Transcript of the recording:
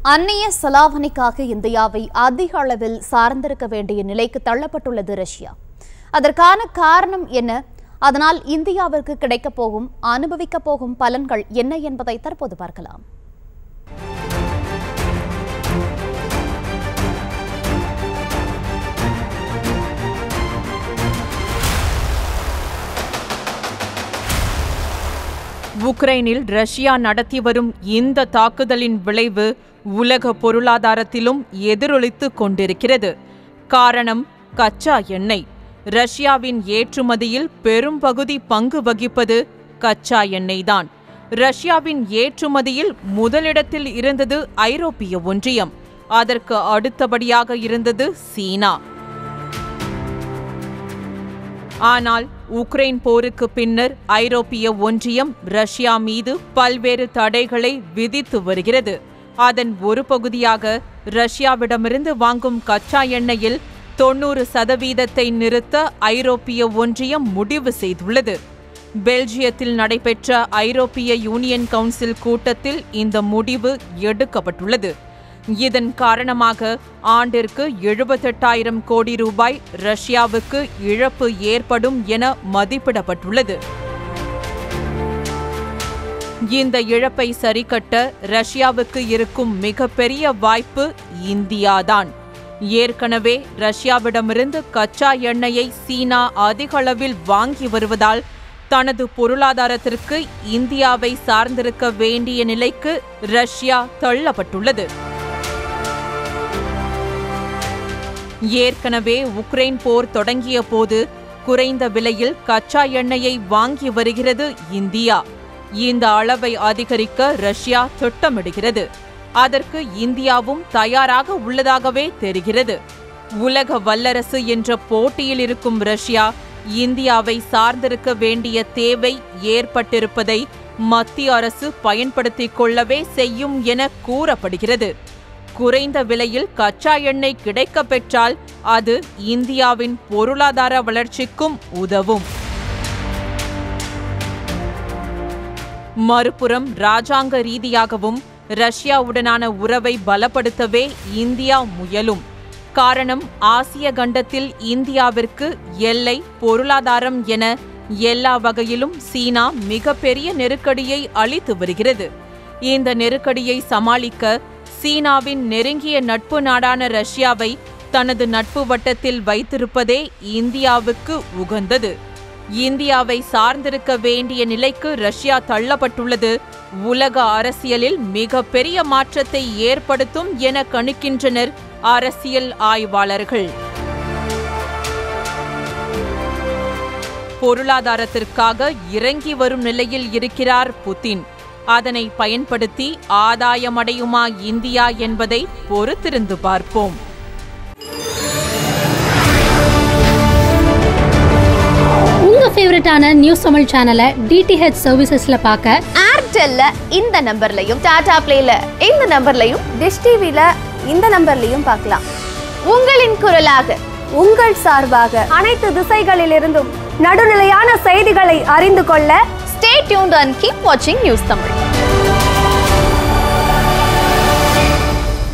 அந்நிய செலாவணிக்காக இந்தியாவை அதிக அளவில் சார்ந்திருக்க வேண்டிய நிலைக்கு தள்ளப்பட்டுள்ளது ரஷ்யா அதற்கான காரணம் என்ன அதனால் இந்தியாவிற்கு கிடைக்கப் போகும் அனுபவிக்கப் போகும் பலன்கள் என்ன என்பதை தற்போது பார்க்கலாம் உக்ரைனில் ரஷ்யா நடத்தி வரும் இந்த தாக்குதலின் விளைவு உலக பொருளாதாரத்திலும் எதிரொலித்துக் கொண்டிருக்கிறது காரணம் கச்சா எண்ணெய் ரஷ்யாவின் ஏற்றுமதியில் பெரும்பகுதி பங்கு வகிப்பது கச்சா எண்ணெய்தான் ரஷ்யாவின் ஏற்றுமதியில் முதலிடத்தில் இருந்தது ஐரோப்பிய ஒன்றியம் அதற்கு அடுத்தபடியாக இருந்தது சீனா ஆனால் உக்ரைன் போருக்கு பின்னர் ஐரோப்பிய ஒன்றியம் ரஷ்யா மீது பல்வேறு தடைகளை விதித்து வருகிறது அதன் ஒரு பகுதியாக ரஷ்யாவிடமிருந்து வாங்கும் கச்சா எண்ணெயில் தொன்னூறு சதவீதத்தை நிறுத்த ஐரோப்பிய ஒன்றியம் முடிவு செய்துள்ளது பெல்ஜியத்தில் நடைபெற்ற ஐரோப்பிய யூனியன் கவுன்சில் கூட்டத்தில் இந்த முடிவு எடுக்கப்பட்டுள்ளது இதன் காரணமாக ஆண்டிற்கு எழுபத்தெட்டாயிரம் கோடி ரூபாய் ரஷ்யாவுக்கு இழப்பு ஏற்படும் என மதிப்பிடப்பட்டுள்ளது இந்த இழப்பை சரிக்கட்ட ரஷ்யாவுக்கு இருக்கும் மிகப்பெரிய வாய்ப்பு இந்தியாதான் ஏற்கனவே ரஷ்யாவிடமிருந்து கச்சா எண்ணெயை சீனா அதிகளவில் வாங்கி வருவதால் தனது பொருளாதாரத்திற்கு இந்தியாவை சார்ந்திருக்க வேண்டிய நிலைக்கு ரஷ்யா தள்ளப்பட்டுள்ளது ஏற்கனவே உக்ரைன் போர் தொடங்கிய போது குறைந்த விலையில் கச்சா எண்ணெயை வாங்கி வருகிறது இந்தியா இந்த அளவை அதிகரிக்க ரஷ்யா திட்டமிடுகிறது அதற்கு இந்தியாவும் தயாராக உள்ளதாகவே தெரிகிறது உலக வல்லரசு என்ற போட்டியில் இருக்கும் ரஷ்யா இந்தியாவை சார்ந்திருக்க வேண்டிய தேவை ஏற்பட்டிருப்பதை மத்திய அரசு பயன்படுத்திக் கொள்ளவே செய்யும் என கூறப்படுகிறது குறைந்த விலையில் கச்சா எண்ணெய் கிடைக்கப் பெற்றால் அது இந்தியாவின் பொருளாதார வளர்ச்சிக்கும் உதவும் மறுபுறம் ராஜாங்க ரீதியாகவும் ரஷ்யாவுடனான உறவை பலப்படுத்தவே இந்தியா முயலும் காரணம் ஆசிய கண்டத்தில் இந்தியாவிற்கு எல்லை பொருளாதாரம் என எல்லா வகையிலும் சீனா மிகப்பெரிய நெருக்கடியை அளித்து வருகிறது இந்த நெருக்கடியை சமாளிக்க சீனாவின் நெருங்கிய நட்பு நாடான ரஷ்யாவை தனது நட்பு வட்டத்தில் வைத்திருப்பதே இந்தியாவுக்கு உகந்தது இந்தியாவை சார்ந்திருக்க வேண்டிய நிலைக்கு ரஷ்யா தள்ளப்பட்டுள்ளது உலக அரசியலில் மிகப்பெரிய மாற்றத்தை ஏற்படுத்தும் என கணிக்கின்றனர் அரசியல் ஆய்வாளர்கள் பொருளாதாரத்திற்காக இறங்கி வரும் நிலையில் இருக்கிறார் புதின் அதனை பயன்படுத்தி ஆதாயமடையுமா இந்தியா என்பதை பொறுத்திருந்து பார்ப்போம் உங்க ஃபேவரட்டான நியூஸ் தமிழ் சேனலை டிடிஹெச் சர்வீசஸ்ல பார்க்க ஏர்டெல்ல இந்த நம்பர்லையும் டாடா பிளேல இந்த நம்பர்லையும் டிஷ் டிவில இந்த நம்பர்லையும் பார்க்கலாம் உங்களின் குரலாக உங்கள் சார்பாக அனைத்து திசைகளிலிருந்தும் நடுநிலையான செய்திகளை அறிந்து கொள்ள ஸ்டே டியூன்ட் அண்ட் கீப் வாட்சிங் நியூஸ் தமிழ்